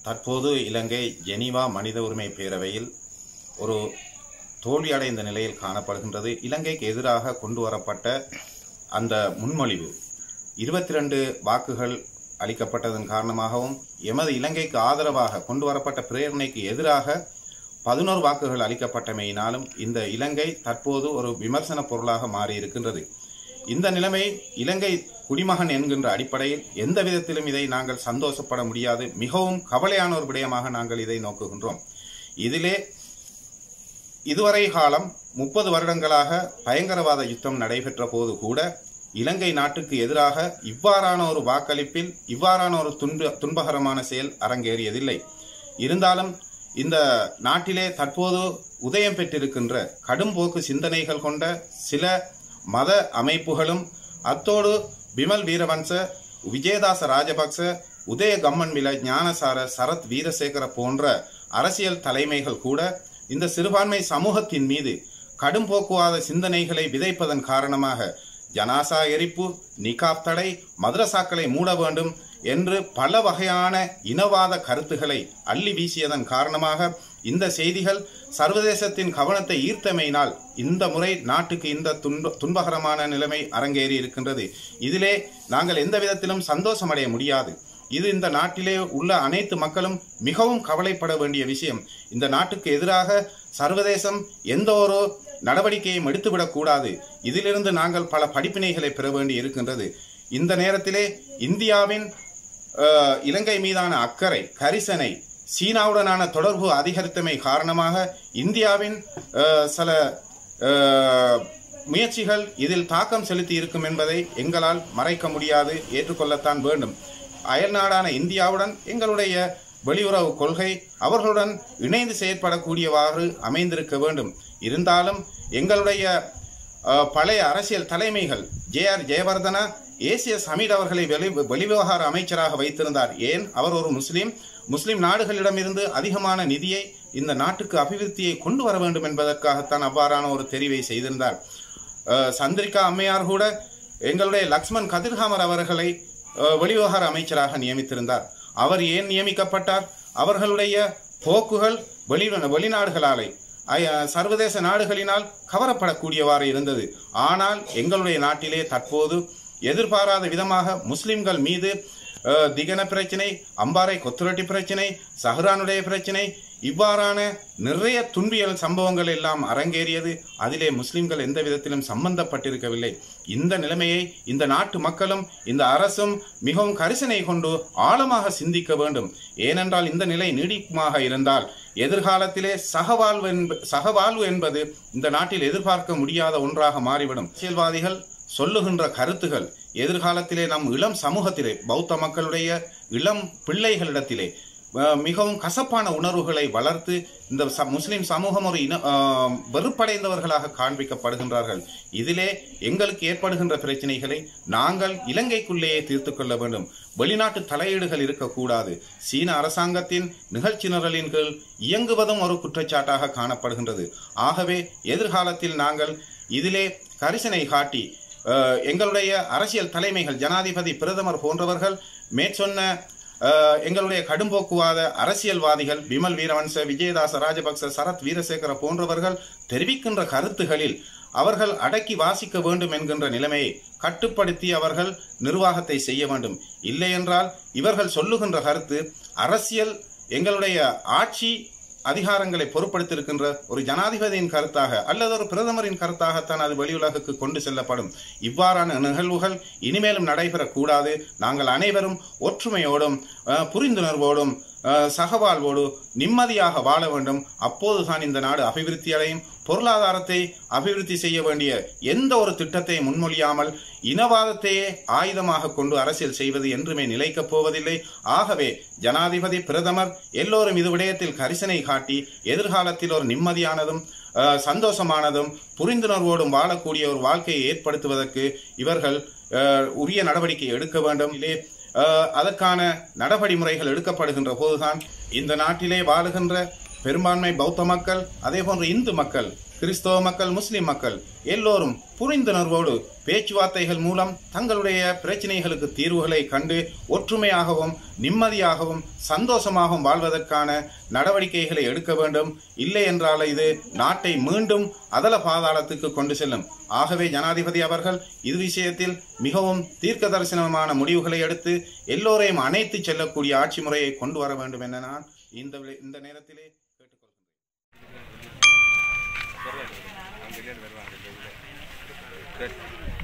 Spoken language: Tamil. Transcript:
தற்போது இலங்கை ஜெனீவா மனித உரிமை பேரவையில் ஒரு தோல்வியடைந்த நிலையில் காணப்படுகின்றது இலங்கைக்கு எதிராக கொண்டு வரப்பட்ட அந்த முன்மொழிவு இருபத்தி ரெண்டு வாக்குகள் அளிக்கப்பட்டதன் காரணமாகவும் எமது இலங்கைக்கு ஆதரவாக கொண்டு வரப்பட்ட பிரேரணைக்கு எதிராக பதினோரு வாக்குகள் அளிக்கப்பட்டமையினாலும் இந்த இலங்கை தற்போது ஒரு விமர்சன பொருளாக மாறியிருக்கின்றது இந்த நிலைமை இலங்கை குடிமகன் என்கின்ற அடிப்படையில் எந்த விதத்திலும் இதை நாங்கள் சந்தோஷப்பட முடியாது மிகவும் கவலையான ஒரு விடயமாக நாங்கள் இதை நோக்குகின்றோம் இதிலே இதுவரை காலம் முப்பது வருடங்களாக பயங்கரவாத யுத்தம் நடைபெற்ற போது கூட இலங்கை நாட்டுக்கு எதிராக இவ்வாறான ஒரு வாக்களிப்பில் இவ்வாறான ஒரு துன்ப துன்பகரமான செயல் அரங்கேறியதில்லை இருந்தாலும் இந்த நாட்டிலே தற்போது உதயம் பெற்றிருக்கின்ற கடும்போக்கு சிந்தனைகள் கொண்ட சில மத அமைப்புகளும் அத்தோடு பிமல் வீரவன்ச விஜயதாச ராஜபக்ச உதய கம்மன்வில ஞானசார சரத் வீரசேகர போன்ற அரசியல் தலைமைகள் கூட இந்த சிறுபான்மை சமூகத்தின் மீது கடும் போக்குவாத சிந்தனைகளை விதைப்பதன் காரணமாக ஜனாசா எரிப்பு நிகாப் தடை மதரசாக்களை மூட வேண்டும் என்று பல வகையான இனவாத கருத்துக்களை அள்ளி வீசியதன் காரணமாக இந்த செய்திகள் சர்வதேசத்தின் கவனத்தை ஈர்த்தமையினால் இந்த முறை நாட்டுக்கு இந்த துன்ப துன்பகரமான நிலைமை அரங்கேறி இருக்கின்றது இதிலே நாங்கள் எந்த விதத்திலும் சந்தோஷமடைய முடியாது இது இந்த நாட்டிலே உள்ள அனைத்து மக்களும் மிகவும் கவலைப்பட வேண்டிய விஷயம் இந்த நாட்டுக்கு எதிராக சர்வதேசம் எந்த ஒரு நடவடிக்கையும் எடுத்துவிடக் கூடாது இதிலிருந்து நாங்கள் பல படிப்பினைகளை பெற வேண்டி இருக்கின்றது இந்த நேரத்திலே இந்தியாவின் அஹ், இலங்கை மீதான அக்கறை கரிசனை சீனாவுடனான தொடர்பு அதிகரித்தமை காரணமாக இந்தியாவின் அஹ், சில அஹ், முயற்சிகள் இதில் தாக்கம் செலுத்தி இருக்கும் என்பதை எங்களால் மறைக்க முடியாது ஏற்றுக்கொள்ளத்தான் வேண்டும் அயல் நாடான இந்தியாவுடன் எங்களுடைய வெளியுறவு கொள்கை அவர்களுடன் இணைந்து செயற்படக்கூடியவாறு அமைந்திருக்க வேண்டும் இருந்தாலும் எங்களுடைய அஹ், பழைய அரசியல் தலைமைகள் J R Jayewardene ACS Hameed அவர்களை வெளி வெளிவிவகார அமைச்சராக வைத்திருந்தார் ஏன் அவர் ஒரு முஸ்லீம் முஸ்லிம் நாடுகளிடமிருந்து அதிகமான நிதியை இந்த நாட்டுக்கு அபிவிருத்தியை கொண்டு வர வேண்டும் என்பதற்காகத்தான் அவ்வாறான ஒரு தெரிவை செய்திருந்தார் அஹ், சந்திரிகா அம்மையார் கூட எங்களுடைய லக்ஷ்மண் கதிர்காமர் அவர்களை அஹ், வெளிவிவகார அமைச்சராக நியமித்திருந்தார் அவர் ஏன் நியமிக்கப்பட்டார் அவர்களுடைய போக்குகள் வெளி வெளிநாடுகளாலே ஐ- சர்வதேச நாடுகளினால் கவரப்படக்கூடியவாறு இருந்தது ஆனால் எங்களுடைய நாட்டிலே தற்போது எதிர்பாராத விதமாக முஸ்லிம்கள் மீது அஹ், திகன பிரச்சனை அம்பாறை கொத்துரட்டி பிரச்சனை சஹ்ரானுடைய பிரச்சனை இவ்வாறான நிறைய துன்பியல் சம்பவங்கள் எல்லாம் அரங்கேறியது அதிலே முஸ்லிம்கள் எந்த விதத்திலும் சம்பந்தப்பட்டிருக்கவில்லை இந்த நிலைமையை இந்த நாட்டு மக்களும் இந்த அரசும் மிகவும் கரிசனை கொண்டு ஆழமாக சிந்திக்க வேண்டும் ஏனென்றால் இந்த நிலை நீடிக்குமாக இருந்தால் எதிர்காலத்திலே சகவாழ்வு என்ப சகவாழ்வு என்பது இந்த நாட்டில் எதிர்பார்க்க முடியாத ஒன்றாக மாறிவிடும் அரசியல்வாதிகள் சொல்லுகின்ற கருத்துகள் எதிர்காலத்திலே நம் இளம் சமூகத்திலே பௌத்த மக்களுடைய இளம் பிள்ளைகளிடத்திலே அஹ், மிகவும் கசப்பான உணர்வுகளை வளர்த்து இந்த ச- முஸ்லிம் சமூகம் ஒரு இன அஹ், வெறுப்படைந்தவர்களாக காண்பிக்கப்படுகின்றார்கள் இதிலே எங்களுக்கு ஏற்படுகின்ற பிரச்சனைகளை நாங்கள் இலங்கைக்குள்ளேயே தீர்த்து கொள்ள வேண்டும் வெளிநாட்டு தலையீடுகள் இருக்கக்கூடாது சீன அரசாங்கத்தின் நிகழ்ச்சி நிரலின் கீழ் இயங்குவதும் ஒரு குற்றச்சாட்டாக காணப்படுகின்றது ஆகவே எதிர்காலத்தில் நாங்கள் இதிலே கரிசனை காட்டி அஹ், எங்களுடைய அரசியல் தலைமைகள் ஜனாதிபதி பிரதமர் போன்றவர்கள் மேற்சொன்ன அஹ், எங்களுடைய கடும்போக்குவாத அரசியல்வாதிகள் விமல் வீரவன்ச விஜயதாச ராஜபக்ச சரத் வீரசேகர போன்றவர்கள் தெரிவிக்கின்ற கருத்துகளில் அவர்கள் அடக்கி வாசிக்க வேண்டும் என்கின்ற நிலைமையை கட்டுப்படுத்தி அவர்கள் நிர்வாகத்தை செய்ய வேண்டும் இல்லை என்றால் இவர்கள் சொல்லுகின்ற கருத்து அரசியல் எங்களுடைய ஆட்சி அதிகாரங்களை பொறுப்படுத்தியிருக்கின்ற ஒரு ஜனாதிபதியின் கருத்தாக அல்லது ஒரு பிரதமரின் கருத்தாகத்தான் அது வெளியுலகுக்கு கொண்டு செல்லப்படும் இவ்வாறான நிகழ்வுகள் இனிமேலும் நடைபெறக்கூடாது நாங்கள் அனைவரும் ஒற்றுமையோடும் அஹ், புரிந்துணர்வோடும் அஹ், சகவாழ்வோடு நிம்மதியாக வாழ வேண்டும் அப்போதுதான் இந்த நாடு அபிவிருத்தி அடையும் பொருளாதாரத்தை அபிவிருத்தி செய்ய வேண்டிய எந்த ஒரு திட்டத்தை முன்மொழியாமல் இனவாதத்தையே ஆயுதமாக கொண்டு அரசியல் செய்வது என்றுமே நிலைக்கப் போவதில்லை ஆகவே ஜனாதிபதி பிரதமர் எல்லோரும் இது விடயத்தில் கரிசனை காட்டி எதிர்காலத்தில் ஒரு நிம்மதியானதும் அஹ், சந்தோஷமானதும் புரிந்துணர்வோடும் வாழக்கூடிய ஒரு வாழ்க்கையை ஏற்படுத்துவதற்கு இவர்கள் அஹ், உரிய நடவடிக்கை எடுக்க வேண்டும் இல்லை அஹ், அதற்கான நடவடிமுறைகள் எடுக்கப்படுகின்ற போதுதான் இந்த நாட்டிலே வாழுகின்ற பெரும்பான்மை பௌத்த மக்கள் அதே போன்று இந்து மக்கள் கிறிஸ்தவ மக்கள் முஸ்லிம் மக்கள் எல்லோரும் புரிந்துணர்வோடு பேச்சுவார்த்தைகள் மூலம் தங்களுடைய பிரச்சனைகளுக்கு தீர்வுகளை கண்டு ஒற்றுமையாகவும் நிம்மதியாகவும் சந்தோஷமாகவும் வாழ்வதற்கான நடவடிக்கைகளை எடுக்க வேண்டும் இல்லை என்றால் இது நாட்டை மீண்டும் அதல பாதாளத்துக்கு கொண்டு செல்லும் ஆகவே ஜனாதிபதி அவர்கள் இது விஷயத்தில் மிகவும் தீர்க்க தரிசனமான முடிவுகளை எடுத்து எல்லோரையும் அணைத்து செல்லக்கூடிய ஆட்சி முறையை கொண்டு வர வேண்டும் என நான் இந்த வி- இந்த நேரத்திலே கேட்டுக்கொள்கிறேன் வருவாங்க அங்கே வெளியே வருவாங்க இந்த உள்ள. சரி